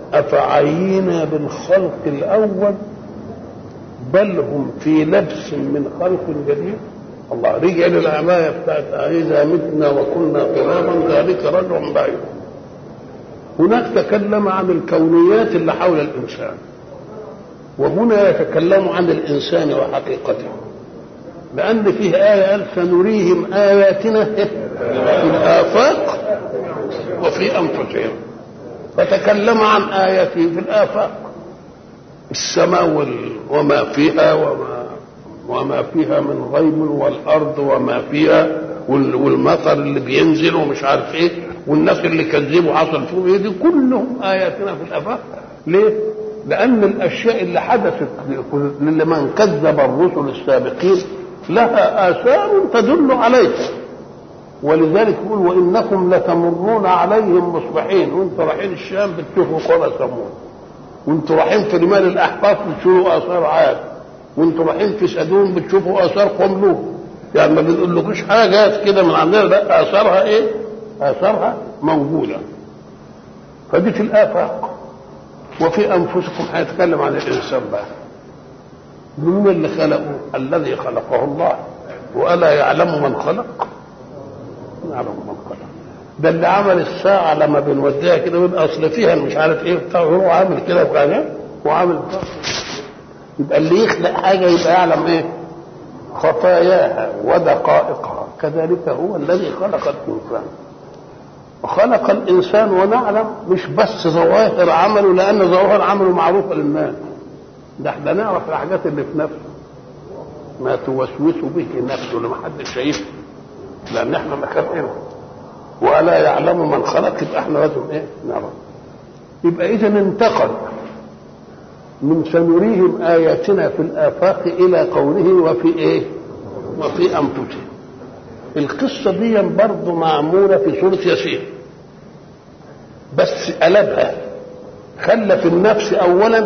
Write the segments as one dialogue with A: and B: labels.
A: أفعينا بالخلق الأول بل هم في لبس من خلق جديد الله رجع للعباية بتاعت إذا متنا وكنا ترابا ذلك رجع بعيد هناك تكلم عن الكونيات اللي حول الإنسان وهنا يتكلم عن الإنسان وحقيقته لأن فيه آية قال سنريهم آياتنا في الآفاق وفي أنفسهم فتكلم عن آياته في الآفاق السماء وال... وما فيها وما وما فيها من غيم والأرض وما فيها وال... والمطر اللي بينزل ومش عارف ايه والناس اللي كذبوا حصل فيهم ايه دي كلهم آياتنا في الآفاق ليه؟ لأن الأشياء اللي حدثت لمن كذب الرسل السابقين لها آثار تدل عليه ولذلك يقول وإنكم لتمرون عليهم مصبحين وانتم رايحين الشام بتشوفوا قرى ثمود وانتم رايحين في رمال الأحقاف بتشوفوا آثار عاد وانتم رايحين في سدوم بتشوفوا آثار قوم لوط يعني ما بنقولكوش حاجات كده من عندنا لا آثارها إيه؟ آثارها موجودة فدي في الآفاق وفي انفسكم هيتكلم عن الانسان بقى من اللي خلقه الذي خلقه الله والا يعلم من خلق يعلم من خلق ده اللي عمل الساعة لما بنوديها كده يقول أصل فيها مش عارف إيه بتاع هو عامل كده وكذا وعامل بتاع يبقى اللي يخلق حاجة يبقى يعلم إيه؟ خفاياها ودقائقها كذلك هو الذي خلق الإنسان وخلق الانسان ونعلم مش بس ظواهر عمله لان ظواهر عمله معروفه للناس ده احنا نعرف الحاجات اللي في نفسه ما توسوس به نفسه لما حد شايفه لان احنا مكافئين ولا يعلم من خلق يبقى احنا لازم ايه نعرف يبقى اذا انتقل من سنريهم اياتنا في الافاق الى قوله وفي ايه وفي انفسهم القصة دي برضه معمولة في سورة ياسين بس قلبها خلى في النفس أولا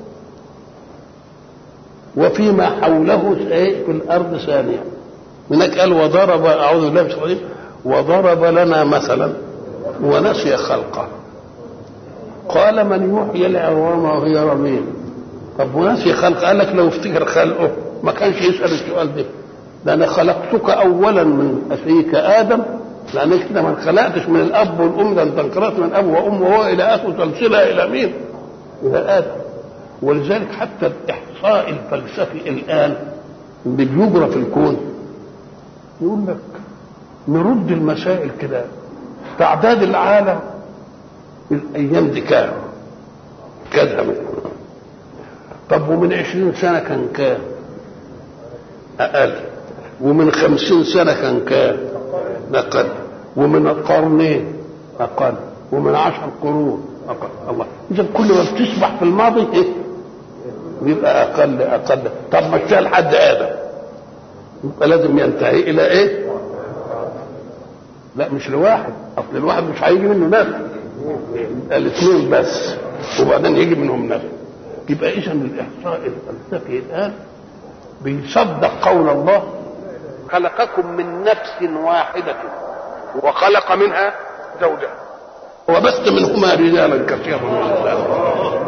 A: وفيما حوله في الأرض ثانيا هناك قال وضرب أعوذ بالله من الشيطان وضرب لنا مثلا ونسي خلقه قال من يحيي العظام وهي رميم طب ونسي خلقه قال لك لو افتكر خلقه ما كانش يسأل السؤال ده لأن خلقتك أولا من أخيك آدم لأنك كده ما خلقتش من الأب والأم ده أنت انقرأت من أب وأم وهو إلى آخر سلسلة إلى مين؟ إلى آدم ولذلك حتى الإحصاء الفلسفي الآن اللي بيجرى في الكون يقول لك نرد المسائل كده تعداد العالم الأيام دي كام؟ كذا طب ومن عشرين سنة كان كام؟ أقل ومن خمسين سنة كان كام أقل ومن قرنين أقل ومن عشر قرون أقل الله إذا كل ما بتسبح في الماضي إيه يبقى أقل أقل طب مشيها لحد آدم يبقى لازم ينتهي إلى إيه لا مش لواحد أصل الواحد مش هيجي منه نفس يبقى الاثنين بس وبعدين يجي منهم نفس يبقى إذا الإحصاء الفلسفي الآن بيصدق قول الله خلقكم من نفس واحدة وخلق منها زوجها وبث منهما رجالا كثيرا ونساء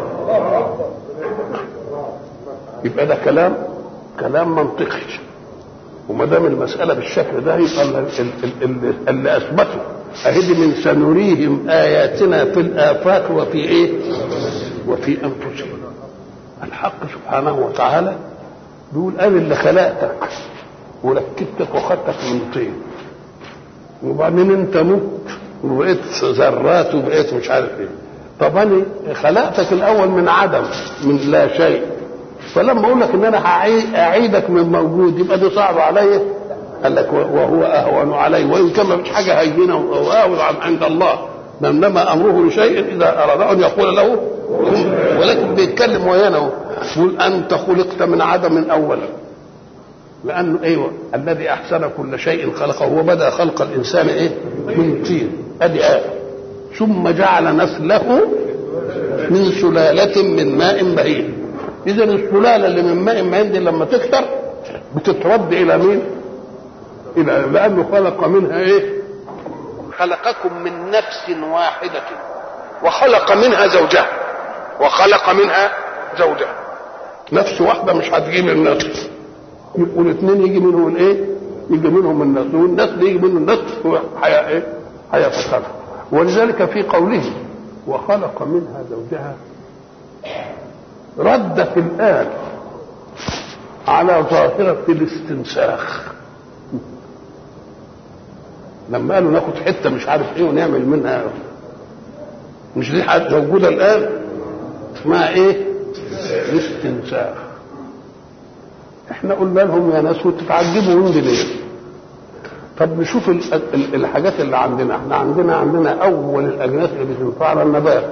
A: يبقى ده كلام كلام منطقي وما دام المسألة بالشكل ده يبقى اللي, اللي أثبته أهدي من سنريهم آياتنا في الآفاق وفي إيه؟ وفي أنفسهم الحق سبحانه وتعالى بيقول انا اللي خلقتك وركبتك وخدتك من طين وبعدين انت مت وبقيت ذرات وبقيت مش عارف ايه طب انا خلقتك الاول من عدم من لا شيء فلما اقول لك ان انا اعيدك من موجود يبقى دي صعبه عليا قال لك وهو اهون علي وان كان مفيش حاجه هينه واهون عند الله انما امره لشيء اذا اراد ان يقول له ولكن بيتكلم ويانا يقول انت خلقت من عدم اولا لانه ايوه الذي احسن كل شيء خلقه وبدا خلق الانسان ايه من طين ادي آية ثم جعل نسله من سلالة من ماء مهين إذا السلالة اللي من ماء مهين دي لما تكثر بتترد إلى مين؟ إلى لأنه خلق منها إيه؟ خلقكم من نفس واحدة وخلق منها زوجها وخلق منها زوجها نفس واحده مش هتجيب النفس يبقوا الاثنين يجي منهم الايه؟ يجي منهم النفس والنسل يجي منه النفس حياة ايه؟ هيتخلق ولذلك في قوله وخلق منها زوجها ردت الآن على ظاهرة الاستنساخ لما قالوا ناخد حتة مش عارف ايه ونعمل منها مش دي حاجة موجودة الآن اسمها ايه؟ الاستنساخ احنا قلنا لهم يا ناس وتتعجبوا من دي ليه؟ طب نشوف ال- ال- الحاجات اللي عندنا احنا عندنا عندنا اول الاجناس اللي بتنفعنا النبات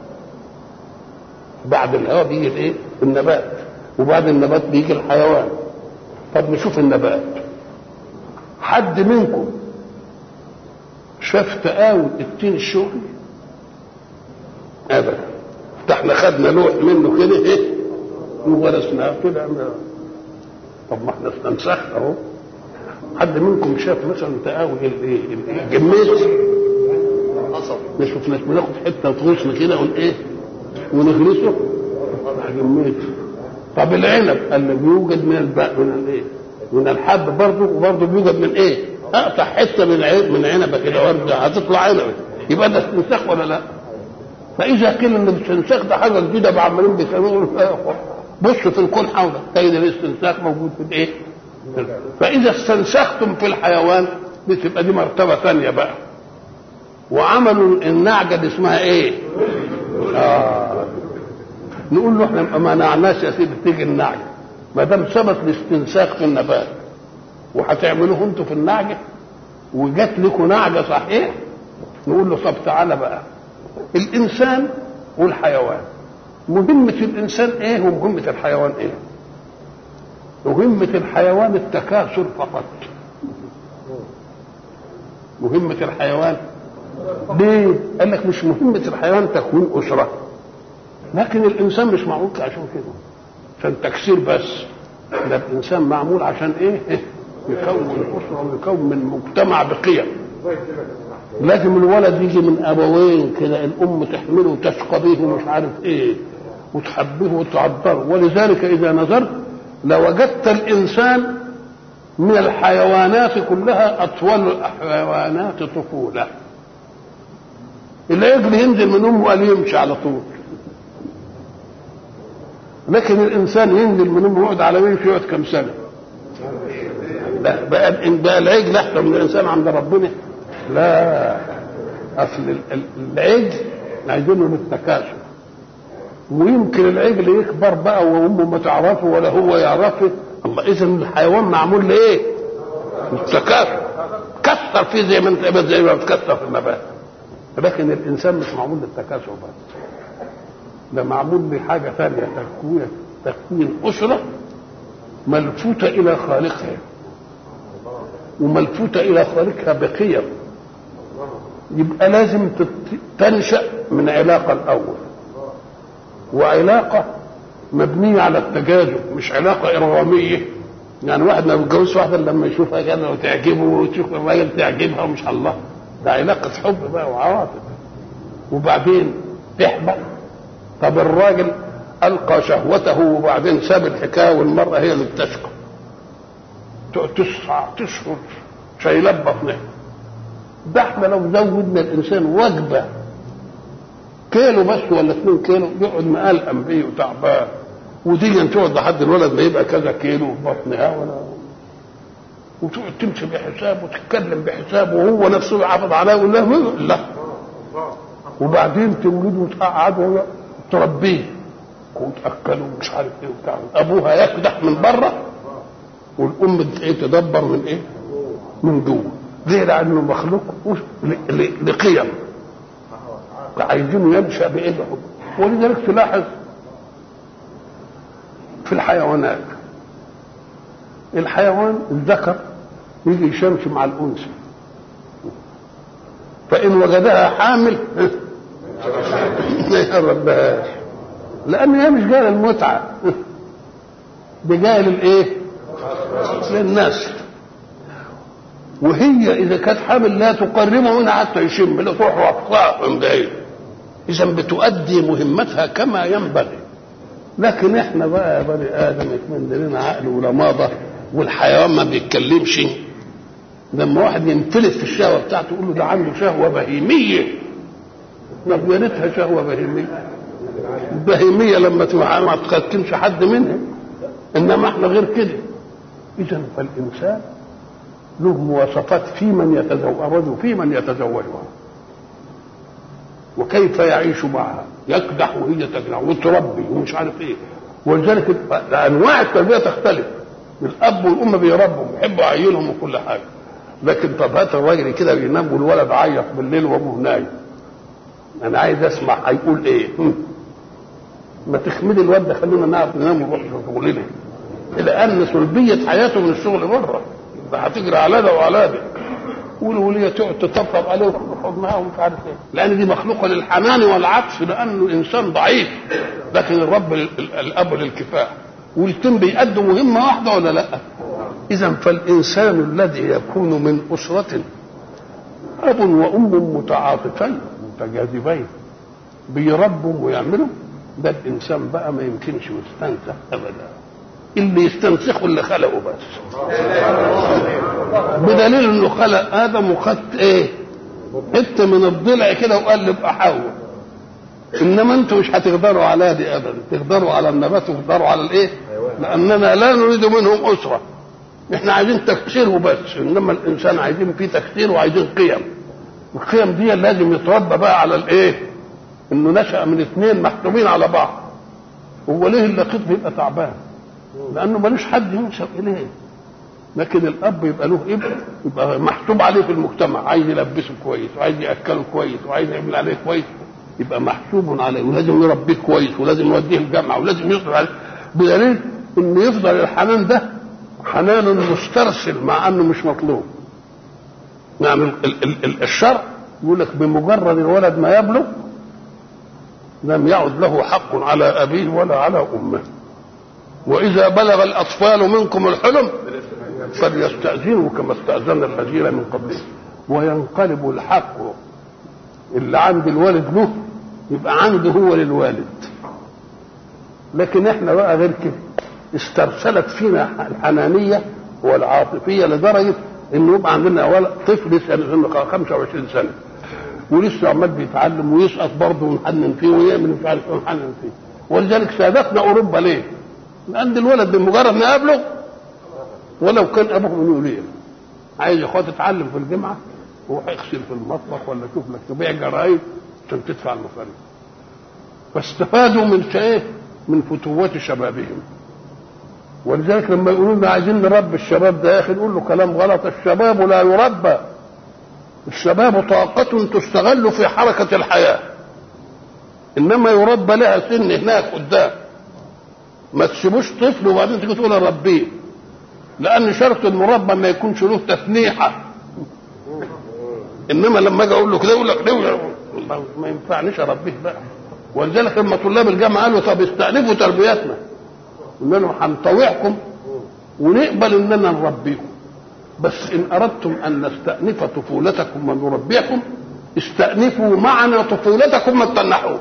A: بعد الهواء بيجي الايه النبات وبعد النبات بيجي الحيوان طب نشوف النبات حد منكم شاف تقاوي التين الشغل ابدا ده احنا خدنا لوح منه كده ايه وغرسناه كده طب ما احنا استنسخنا اهو حد منكم شاف مثلا تقاوي الايه الجميز ما شفناش بناخد حته وتغوصنا كده ونايه ونغرسه جميز طب العنب اللي بيوجد من الب... من الايه من الحب برضه وبرضه بيوجد من ايه اقطع حته من عين من عنبه كده وارجع هتطلع عنبه يبقى ده استنساخ ولا لا فاذا قيل ان الاستنساخ ده حاجه جديده عمالين بيسموه بص في الكون حولك تجد الاستنساخ موجود في الايه فاذا استنسختم في الحيوان بتبقى دي مرتبه ثانيه بقى وعملوا النعجه دي اسمها ايه آه. نقول له احنا ما منعناش يا سيدي تيجي النعجه ما دام ثبت الاستنساخ في النبات وهتعملوه انتوا في النعجه وجات لكم نعجه صحيح نقول له طب تعالى بقى الانسان والحيوان مهمة الإنسان إيه ومهمة الحيوان إيه؟ مهمة الحيوان التكاثر فقط مهمة الحيوان ليه؟ قال لك مش مهمة الحيوان تكوين أسرة لكن الإنسان مش معمول عشان كده عشان تكسير بس ده الإنسان معمول عشان إيه؟ إيه؟ يكون أسرة ويكون من مجتمع بقيم لازم الولد يجي من ابوين كده الام تحمله وتشقى به ومش عارف ايه وتحبه وتعبره ولذلك اذا نظرت لوجدت الانسان من الحيوانات كلها اطول الحيوانات طفوله العجل ينزل من امه قال يمشي على طول لكن الانسان ينزل من امه يقعد على ويمشي يقعد كم سنه لا بقى بقى العجل احسن من الانسان عند ربنا لا اصل العجل عايزينه للتكاثر ويمكن العجل يكبر بقى وامه ما تعرفه ولا هو يعرفه الله اذا الحيوان معمول لايه؟ للتكاثر كثر فيه زي ما انت زي ما بتكثر في النبات لكن الانسان مش معمول للتكاثر بس ده معمول لحاجه ثانيه تكوين تكوين اسره ملفوته الى خالقها وملفوته الى خالقها بقيم يبقى لازم تنشا من علاقه الاول وعلاقه مبنيه على التجاذب مش علاقه ارغاميه يعني واحد ما بيتجوزش واحده لما يشوفها كده وتعجبه وتشوف الراجل تعجبها ومش الله ده علاقه حب بقى وعواطف وبعدين تحبط طب الراجل القى شهوته وبعدين ساب الحكايه والمراه هي اللي بتشكو تسعى تشهر شايلة بطنها ده احنا لو زودنا الانسان وجبه كيلو بس ولا 2 كيلو يقعد مقلقم بيه وتعبان وتيجي تقعد لحد الولد ما يبقى كذا كيلو في بطنها ولا وتقعد تمشي بحساب وتتكلم بحساب وهو نفسه يحافظ عليها ويقول له لا وبعدين تولده وتقعده تربيه وتاكله ومش عارف ايه وبتاع ابوها يكدح من بره والام تدبر من ايه؟ من جوه ليه؟ لانه مخلوق لقيم عايزينه ينشا بايه الحب ولذلك تلاحظ في الحيوانات الحيوان الذكر يجي يشمش مع الانثى فان وجدها حامل ما يقربهاش لان هي مش جايه للمتعه دي جايه للايه؟ للناس وهي اذا كانت حامل لا تقربه منها حتى يشم لا تروح وقفها من بعيد اذا بتؤدي مهمتها كما ينبغي لكن احنا بقى يا بني ادم يكمن لنا عقل ولا ماضى والحيوان ما بيتكلمش لما واحد ينفلت في الشهوه بتاعته يقول له ده عنده شهوه بهيميه طب يا ريتها شهوه بهيميه البهيميه لما تبقى ما تقتلش حد منها انما احنا غير كده اذا فالانسان له مواصفات في من يتزوج وفي من يتزوجها وكيف يعيش معها يكدح وهي تكدح وتربي ومش عارف ايه ولذلك انواع التربيه تختلف الاب والام بيربوا بيحبوا عيالهم وكل حاجه لكن طب هات الراجل كده بينام والولد عيط بالليل وابوه نايم انا عايز اسمع هيقول ايه ما تخمدي الواد ده خلينا نعرف ننام ونروح شغلنا لان سلبيه حياته من الشغل بره ده هتجري على ده وعلى ده والوليه تقعد تطبطب عليه وحضنها ومش عارف ايه لان دي مخلوقه للحنان والعطف لانه انسان ضعيف لكن الرب الاب للكفاح والتم بيأدوا مهمه واحده ولا لا؟ اذا فالانسان الذي يكون من اسره اب وام متعاطفين متجاذبين بيربوا ويعملوا ده الانسان بقى ما يمكنش يستنسخ ابدا اللي يستنسخه اللي خلقه بس بدليل انه خلق ادم وخد ايه حته من الضلع كده وقال ابقى حواء انما انتوا مش هتقدروا على دي ابدا تقدروا على النبات وتقدروا على الايه لاننا لا نريد منهم اسره احنا عايزين تكسير وبس انما الانسان عايزين فيه تكسير وعايزين قيم القيم دي لازم يتربى بقى على الايه انه نشا من اثنين محكومين على بعض هو ليه اللقيط بيبقى تعبان لانه ملوش حد ينشا اليه لكن الاب يبقى له ابن يبقى محسوب عليه في المجتمع عايز يلبسه كويس وعايز ياكله كويس وعايز يعمل عليه كويس يبقى محسوب عليه ولازم يربيه كويس ولازم يوديه الجامعه ولازم يصرف عليه بدليل ان يفضل الحنان ده حنان مسترسل مع انه مش مطلوب نعم ال ال ال الشرع يقول لك بمجرد الولد ما يبلغ لم يعد له حق على ابيه ولا على امه واذا بلغ الاطفال منكم الحلم فليستاذنوا كما استاذن الذين من قبلهم وينقلب الحق اللي عند الوالد له يبقى عنده هو للوالد لكن احنا بقى غير كده استرسلت فينا الحنانيه والعاطفيه لدرجه انه يبقى عندنا ولد طفل سنه 25 سنه ولسه عمال بيتعلم ويسقط برضه ونحنن فيه ويعمل مش عارف ايه ونحنن فيه ولذلك سادتنا اوروبا ليه؟ لان الولد بمجرد ما يبلغ ولو كان ابوه من يوليه عايز يا اخويا تتعلم في الجامعه روح اغسل في المطبخ ولا شوف لك تبيع جرايد عشان تدفع المصاريف فاستفادوا من ايه؟ من فتوات شبابهم ولذلك لما يقولوا لنا عايزين نربي الشباب ده يا اخي نقول له كلام غلط الشباب لا يربى الشباب طاقة تستغل في حركة الحياة إنما يربى لها سن هناك قدام ما تسيبوش طفل وبعدين تيجي تقول ربيه لأن شرط المربى ما يكونش له تفنيحة إنما لما أجي أقول له كده يقول لك ليه ما ينفعنيش أربيه بقى ولذلك لما طلاب الجامعة قالوا طب استأنفوا تربيتنا قلنا لهم هنطوعكم ونقبل إننا نربيكم بس ان اردتم ان نستانف طفولتكم ونربيكم استانفوا معنا طفولتكم ما تتنحوش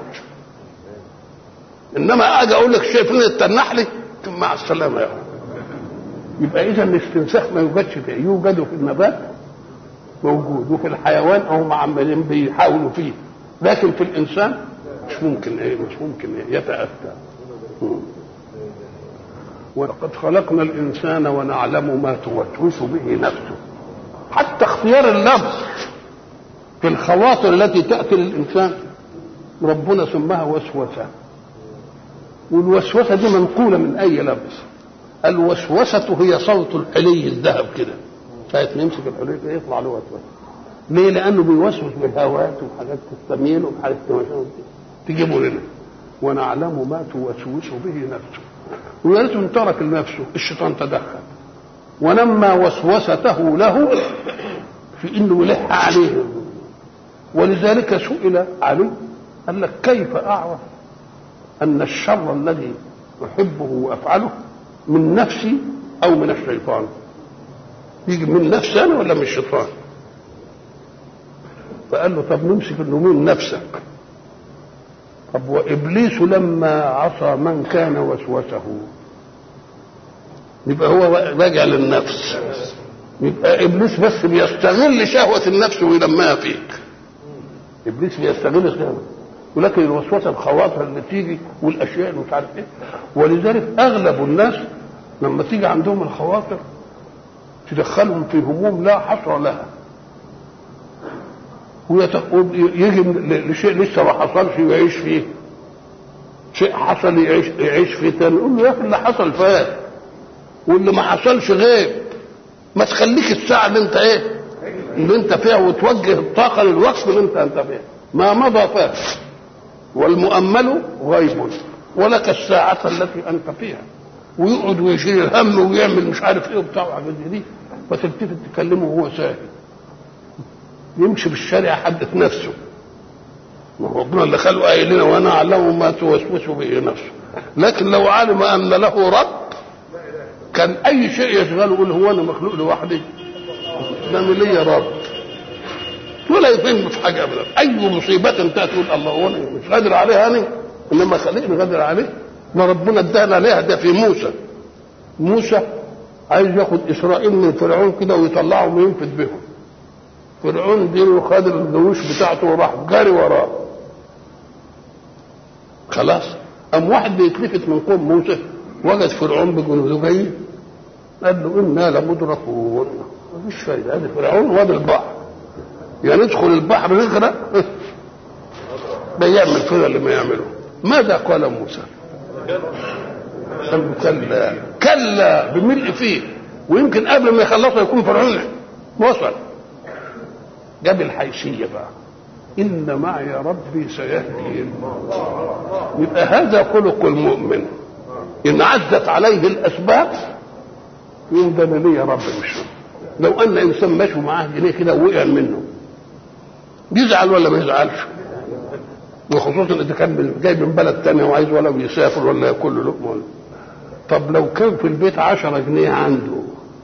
A: انما اجي اقول لك شايف ان تتنح لي مع السلامه يا يبقى اذا الاستنساخ ما يوجدش فيه يوجد في النبات موجود وفي الحيوان هم عمالين بيحاولوا فيه لكن في الانسان مش ممكن ايه مش ممكن إيه يتاتى ولقد خلقنا الانسان ونعلم ما توسوس به نفسه حتى اختيار اللفظ في الخواطر التي تاتي للانسان ربنا سماها وسوسه والوسوسه دي منقوله من اي لفظ الوسوسه هي صوت الحلي الذهب كده ساعه ما يمسك الحلي كده يطلع له وسوسه ليه؟ لانه بيوسوس بالهوات وحاجات تستميل وحاجات تجيبه لنا ونعلم ما توسوس به نفسه ويا ريته ترك لنفسه الشيطان تدخل ونمى وسوسته له في انه يلح عليه ولذلك سئل علي قال لك كيف اعرف ان الشر الذي احبه وافعله من نفسي او من الشيطان يجي من نفسي انا ولا من الشيطان فقال له طب نمسك انه من نفسك طب وابليس لما عصى من كان وسوسه يبقى هو راجع للنفس يبقى ابليس بس بيستغل شهوه النفس ويلمها فيك ابليس بيستغل الشهوه ولكن الوسوسه الخواطر اللي تيجي والاشياء اللي مش عارف ايه ولذلك اغلب الناس لما تيجي عندهم الخواطر تدخلهم في هموم لا حصر لها ويجي لشيء لسه ما حصلش ويعيش فيه شيء حصل يعيش يعيش فيه تاني يقول له يا اخي اللي حصل فات واللي ما حصلش غيب ما تخليك الساعه اللي انت ايه اللي انت فيها وتوجه الطاقه للوقت اللي انت انت فيها ما مضى فات والمؤمل غيب ولك الساعة التي أنت فيها ويقعد ويشيل الهم ويعمل مش عارف ايه وبتاع وحاجات دي فتلتفت تكلمه وهو ساكت يمشي بالشارع حدث نفسه ما هو ربنا اللي خلقه قايل لنا وانا اعلم ما توسوس به نفسه لكن لو علم ان له رب كان اي شيء يشغله يقول هو انا مخلوق لوحدي ده ليا رب ولا يفهم في حاجه ابدا اي مصيبه انت تقول الله هو انا مش قادر عليها انا انما خليني قادر عليه ما ربنا ادانا عليها ده في موسى موسى عايز ياخد اسرائيل من فرعون كده ويطلعهم وينفذ بهم فرعون دي وخد الجيوش بتاعته وراح جاري وراه خلاص قام واحد بيتلفت من قوم موسى وجد فرعون بجنوده جاي قال له انا لمدركون مفيش فايده هذا فرعون وادي البحر يعني ندخل البحر نغرق ده يعمل كده اللي ما يعمله ماذا قال موسى قال كلا كلا بملء فيه ويمكن قبل ما يخلصوا يكون فرعون وصل جاب الحيثية بقى إن معي ربي سيهدين يبقى هذا خلق المؤمن إن عزت عليه الأسباب يقول ده أنا ليا رب مش لو أن إنسان ماشي معاه جنيه كده ووقع منه يزعل ولا ما يزعلش وخصوصا اذا كان جاي من بلد تانية وعايز ولو يسافر ولا ياكل له لقمه طب لو كان في البيت عشرة جنيه عنده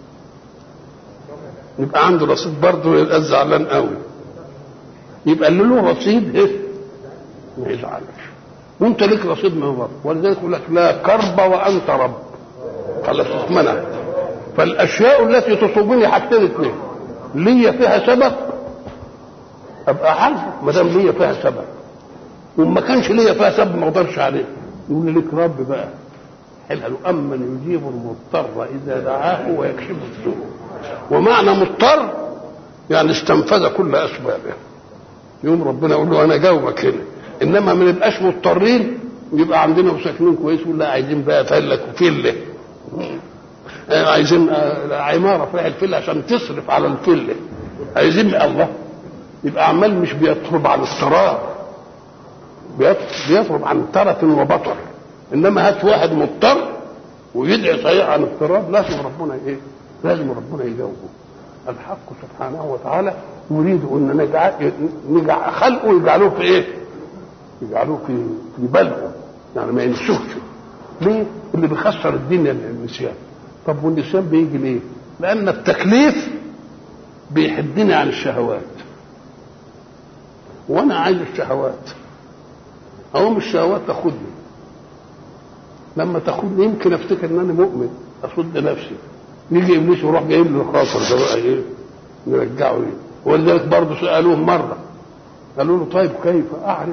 A: يبقى عنده رصيد برضه يبقى زعلان قوي يبقى اللي له رصيد ايه ما يزعلش وانت ليك رصيد من رب ولذلك يقول لك لا كرب وانت رب خلاص اتمنع فالاشياء التي تصيبني حاجتين اثنين ليا فيها سبب ابقى عارف ما دام ليا فيها سبب وما كانش ليا فيها سبب ما اقدرش عليه يقول لي لك رب بقى حلها له امن يجيب المضطر اذا دعاه ويكشف السوء ومعنى مضطر يعني استنفذ كل اسبابه يوم ربنا يقول له انا جاوبك هنا انما ما نبقاش مضطرين ويبقى عندنا مساكنين كويس ولا عايزين بقى فلك وفله عايزين عماره فيها الفله عشان تصرف على الفله عايزين الله يبقى عمال مش بيطلب عن اضطراب بيطلب عن ترف وبطر انما هات واحد مضطر ويدعي صحيح عن اضطراب لازم ربنا ايه؟ لازم ربنا يجاوبه الحق سبحانه وتعالى يريد ان نجعل نجعل خلقه يجعلوه في ايه؟ يجعلوه في في بلده يعني ما ينسوش ليه؟ اللي بيخسر الدنيا النسيان طب والنسيان بيجي ليه؟ لان التكليف بيحدني عن الشهوات وانا عايز الشهوات اقوم الشهوات تاخدني لما تاخدني يمكن افتكر ان انا مؤمن اصد نفسي يجي ابليس يروح جايب لي الخاطر ده بقى ايه نرجعه ايه ولذلك برضه سالوه مره قالوا له طيب كيف اعرف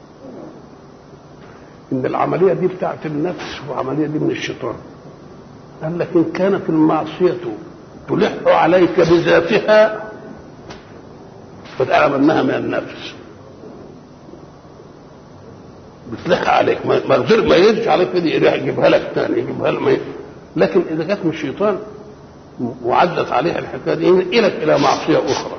A: ان العمليه دي بتاعت النفس والعمليه دي من الشيطان قال لك ان كانت المعصيه تلح عليك بذاتها فتعلم انها من النفس بتلح عليك ما غير ما يرجع عليك كده يجيبها لك ثاني يجيبها لك لكن اذا جت من الشيطان وعدت عليها الحكايه دي ينقلك الى معصيه اخرى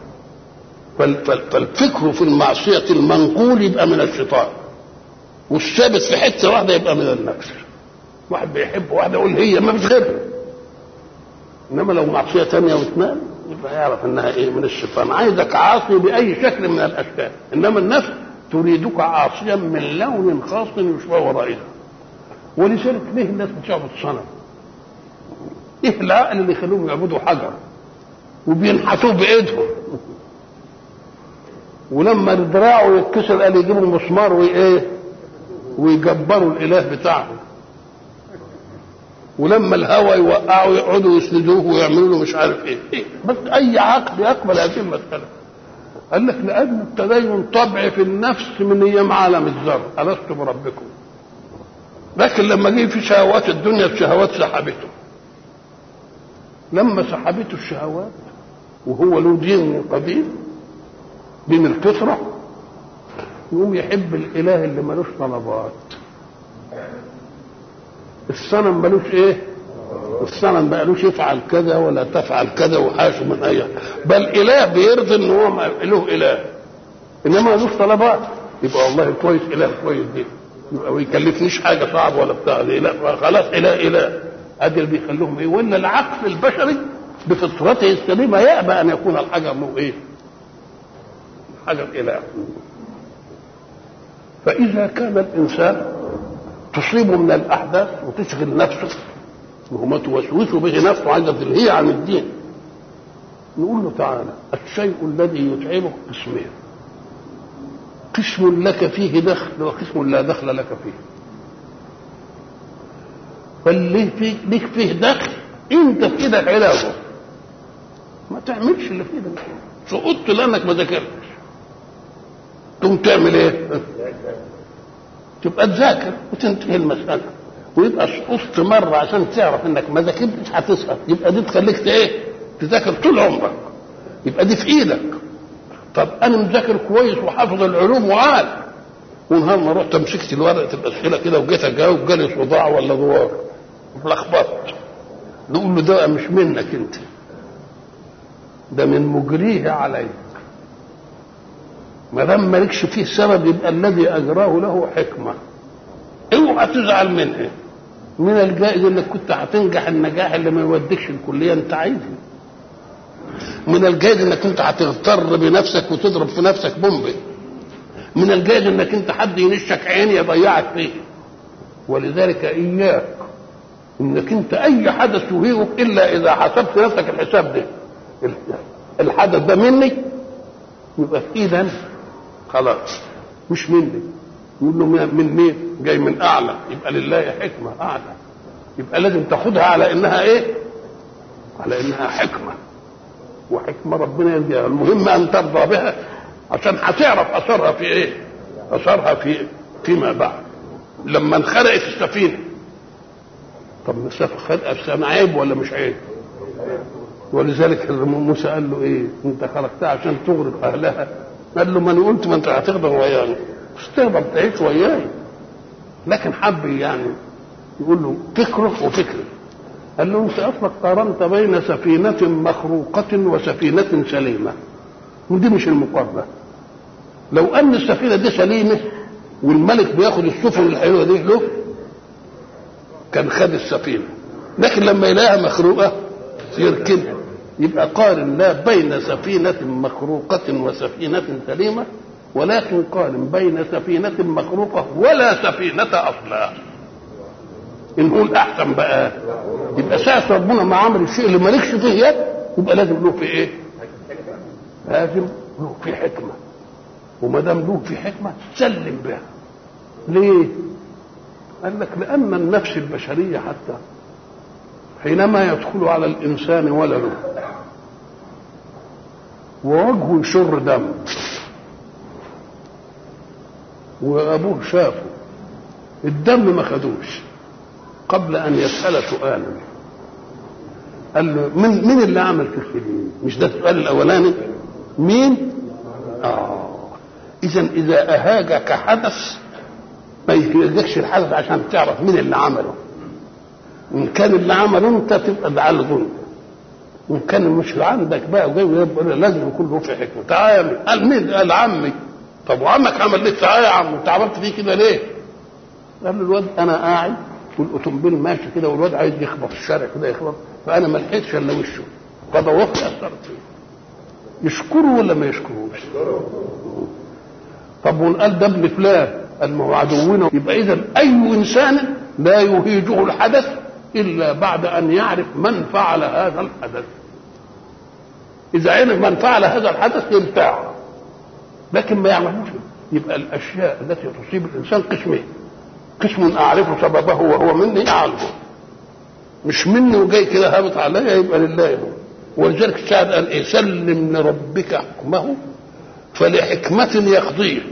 A: فالفكر في المعصيه المنقول يبقى من الشيطان والثابت في حته واحده يبقى من النفس واحد بيحب واحده يقول هي ما بتغيرها انما لو معصيه ثانيه واتنال يبقى يعرف انها ايه من الشيطان عايزك عاصي باي شكل من الاشكال انما النفس تريدك عاصيا من لون خاص يشبه رائده ولذلك ليه الناس بتعبد صنم؟ ايه العقل اللي يخلوهم يعبدوا حجر وبينحتوه بايدهم ولما دراعه يتكسر قال يجيبوا مسمار وايه ويجبروا الاله بتاعهم ولما الهوى يوقعوا يقعدوا يسندوه ويعملوا له مش عارف ايه, إيه؟ بس اي عقل يقبل هذه المساله قال لك لان التدين طبع في النفس من ايام عالم الذر الست بربكم لكن لما جه في شهوات الدنيا الشهوات سحبته لما سحبته الشهوات وهو له دين قديم دين الفطره يقوم يحب الاله اللي ملوش طلبات الصنم ملوش ايه الصنم ملوش يفعل كذا ولا تفعل كذا وحاشه من اي بل اله بيرضي ان هو له اله انما ملوش طلبات يبقى والله كويس اله كويس دي يبقى ما يكلفنيش حاجه صعب ولا بتاع دي لا خلاص اله اله ادي اللي بيخلوهم ايه ولا العقل البشري بفطرته السليمه يأبى ان يكون الحجر له ايه؟ حجر اله فإذا كان الإنسان تصيبه من الأحداث وتشغل نفسه وما توسوس به نفسه عايزة تلهيه عن الدين نقول له تعالى الشيء الذي يتعبك قسمين قسم لك فيه دخل وقسم لا دخل لك فيه فاللي فيه ليك فيه دخل انت في ايدك علاجه ما تعملش اللي في ايدك سقطت لانك ما ذاكرتش تقوم تعمل ايه؟ تبقى تذاكر وتنتهي المسألة ويبقى سقطت مرة عشان تعرف انك ما ذاكرتش هتسقط يبقى دي تخليك ايه؟ تذاكر طول عمرك يبقى دي في ايدك طب انا مذاكر كويس وحافظ العلوم وعال ونهار ما رحت مسكت الورقة الأسئلة كده وجيت أجاوب جالي صداع ولا دوار لخبطت نقول له ده مش منك أنت ده من مجريه عليك ما دام مالكش فيه سبب يبقى الذي اجراه له حكمه اوعى تزعل منه من الجائز انك كنت هتنجح النجاح اللي ما يوديكش الكليه انت عايزه من الجائز انك انت هتغتر بنفسك وتضرب في نفسك بومب من الجائز انك انت حد ينشك عين يضيعك فيه ولذلك اياك انك انت اي حدث يهيئك الا اذا حسبت نفسك الحساب ده الحدث ده مني يبقى في ايدي خلاص مش مني يقول له من مين جاي من اعلى يبقى لله حكمه اعلى يبقى لازم تاخدها على انها ايه على انها حكمه وحكمه ربنا يديها المهم ان ترضى بها عشان هتعرف اثرها في ايه اثرها في فيما بعد لما انخرقت السفينه طب السفينه عيب ولا مش عيب ولذلك موسى قال له ايه انت خلقتها عشان تغرق اهلها قال له ما انا قلت ما انت هتغرق وياي مش تقدر تعيش وياي لكن حب يعني يقول له فكره وفكري قال له انت اصلك قارنت بين سفينة مخروقة وسفينة سليمة ودي مش المقارنة لو ان السفينة دي سليمة والملك بياخد السفن الحلوة دي له كان خد السفينة لكن لما يلاقيها مخروقة يركنها يبقى قارن لا بين سفينة مخروقة وسفينة سليمة ولكن قارن بين سفينة مخروقة ولا سفينة أصلا إن هو الأحسن بقى يبقى ساعة ربنا ما عمل الشيء اللي مالكش فيه يد يبقى لازم له في إيه؟ لازم له في حكمة وما دام له في حكمة سلم بها ليه؟ قال لك لأن النفس البشرية حتى حينما يدخل على الإنسان ولده ووجهه يشر دم وأبوه شافه الدم ما خدوش قبل أن يسأل سؤالا قال له من مين اللي عمل في السجين؟ مش ده السؤال الأولاني؟ مين؟ آه إذا إذا أهاجك حدث ما يهاجكش الحدث عشان تعرف مين اللي عمله ان كان اللي عمله انت تبقى ده على ظلم وان كان مش عندك بقى وجاي لازم يكون له في حكمه تعالى قال مين قال عمي طب وعمك عمل ليه تعالى يا عم انت عملت فيه كده ليه؟ قال له الواد انا قاعد والاوتومبيل ماشي كده والواد عايز يخبط في الشارع كده يخبط فانا ما لحقتش الا وشه فدورت اثرت فيه يشكره ولا ما يشكروش؟ طب ونقال ده ابن فلان قال ما هو عدونا يبقى اذا اي انسان لا يهيجه الحدث الا بعد ان يعرف من فعل هذا الحدث اذا عرف من فعل هذا الحدث يرتاع لكن ما يعرفوش يبقى الاشياء التي تصيب الانسان قسمين قسم اعرف سببه وهو مني اعلمه مش مني وجاي كده هابط عليا يبقى لله ولذلك الشاعر قال ايه سلم لربك حكمه فلحكمة يقضيه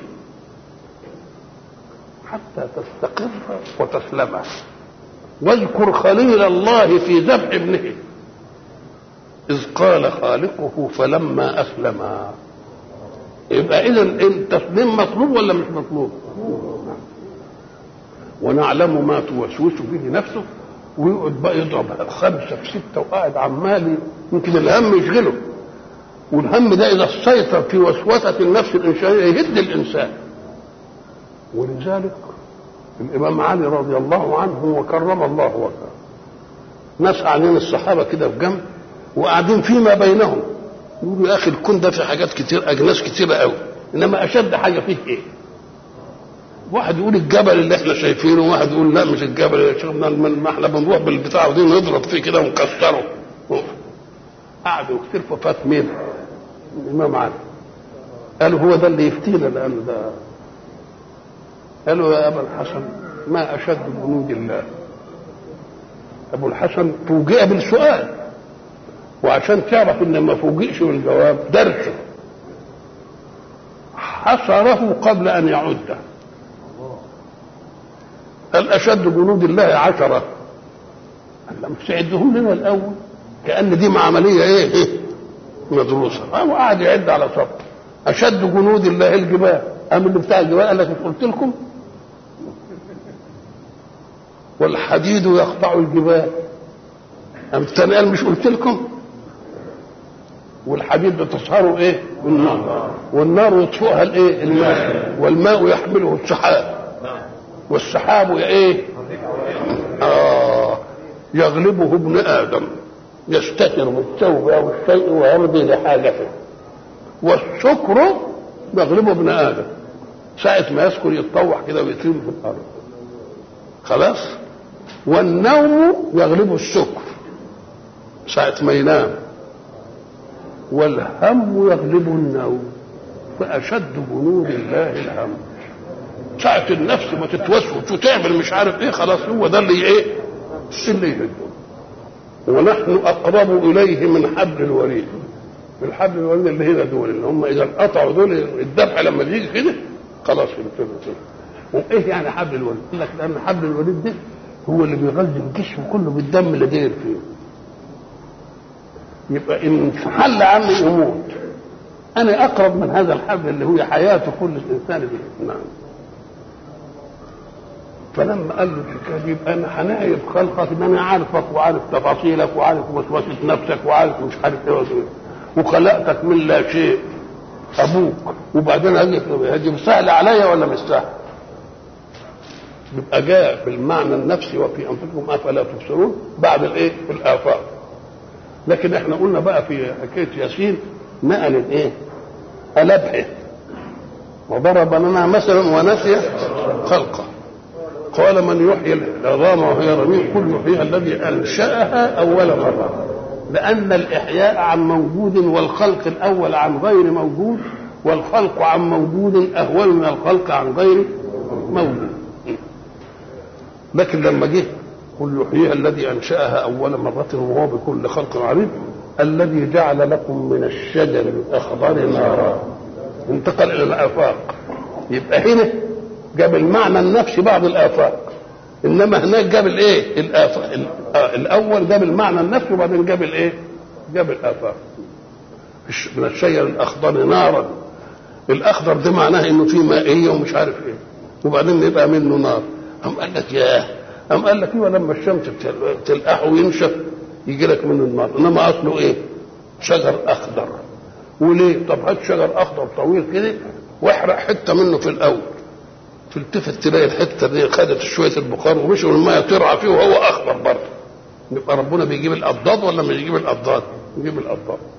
A: حتى تستقر وتسلم واذكر خليل الله في ذبح ابنه إذ قال خالقه فلما أسلم يبقى إذا التسليم مطلوب ولا مش مطلوب؟ ونعلم ما توسوس به نفسه ويقعد بقى يضرب خمسة في ستة وقاعد عمال يمكن الهم يشغله والهم ده إذا سيطر في وسوسة النفس الإنسانية يهد الإنسان ولذلك الإمام علي رضي الله عنه وكرم الله وجهه ناس قاعدين الصحابة كده في جنب وقاعدين فيما بينهم يقولوا يا أخي الكون ده في حاجات كتير أجناس كتيرة قوي إنما أشد حاجة فيه إيه؟ واحد يقول الجبل اللي احنا شايفينه وواحد يقول لا مش الجبل اللي شفنا ما احنا بنروح بالبتاع دي نضرب فيه كده ونكسره قعدوا كتير فات مين؟ الامام علي قالوا هو ده اللي يفتينا لان ده قالوا يا ابا الحسن ما اشد جنود الله ابو الحسن فوجئ بالسؤال وعشان تعرف ان ما فوجئش بالجواب درسه حصره قبل ان يعده قال اشد جنود الله عشره قال لا مش تعدهم لنا الاول كان دي عمليه ايه, إيه؟ مدروسه قام قاعد يعد على صف اشد جنود الله الجبال قام اللي بتاع الجبال قال لك مش قلت لكم والحديد يقطع الجبال قام الثاني قال مش قلت لكم والحديد بتصهره ايه بالنار والنار يطفئها الايه الماء والماء يحمله السحاب والسحاب ايه آه يغلبه ابن ادم يستتر بالثوب او الشيء ويمضي لحاجته والسكر يغلبه ابن ادم ساعة ما يسكر يتطوح كده ويطير في الارض خلاص والنوم يغلبه السكر ساعة ما ينام والهم يغلبه النوم فأشد جنود الله الهم ساعة النفس ما تتوسوس وتعمل مش عارف ايه خلاص هو ده اللي ايه اللي يهده ونحن اقرب اليه من حبل الوريد الحبل الوريد اللي هنا دول اللي هم اذا انقطعوا دول الذبح لما يجي كده خلاص كده وايه يعني حبل الوريد؟ يقول لك لان حبل الوريد ده هو اللي بيغذي الجسم كله بالدم اللي داير فيه يبقى ان حل عني يموت انا اقرب من هذا الحبل اللي هو حياه كل انسان به نعم فلما قال له الحكايه دي يبقى انا هنعرف خلقك ان انا عارفك وعارف تفاصيلك وعارف وسوسه نفسك وعارف مش عارف ايه وخلقتك من لا شيء ابوك وبعدين اجي هدي سهل عليا ولا مش سهل؟ يبقى جاء بالمعنى النفسي وفي انفسكم افلا تبصرون بعد الايه؟ الافاق لكن احنا قلنا بقى في حكايه ياسين نقل الايه؟ ألبحه وضرب لنا مثلا ونسي خلقه قال من يحيي العظام وهي رميم كل يحييها الذي انشاها اول مره لان الاحياء عن موجود والخلق الاول عن غير موجود والخلق عن موجود اهون من الخلق عن غير موجود لكن لما جه قل يحييها الذي انشاها اول مره وهو بكل خلق عليم الذي جعل لكم من الشجر الاخضر نارا انتقل الى الافاق يبقى هنا جاب المعنى النفسي بعض الافاق انما هناك جاب الايه الافاق الاول جاب المعنى النفسي وبعدين جاب الايه جاب الافاق من الشجر الاخضر نارا الاخضر ده معناه انه فيه مائيه ومش عارف ايه وبعدين يبقى منه نار قام قال لك ياه قام قال لك ايوه لما الشمس تلقحه وينشف يجي لك منه النار انما اصله ايه شجر اخضر وليه طب هات شجر اخضر طويل كده واحرق حته منه في الاول تلتفت تلاقي الحته دي خدت شويه البخار ومشي والميه ترعى فيه وهو اخضر برضه يبقى ربنا بيجيب الاضداد ولا مش بيجيب الاضداد؟ يجيب الاضداد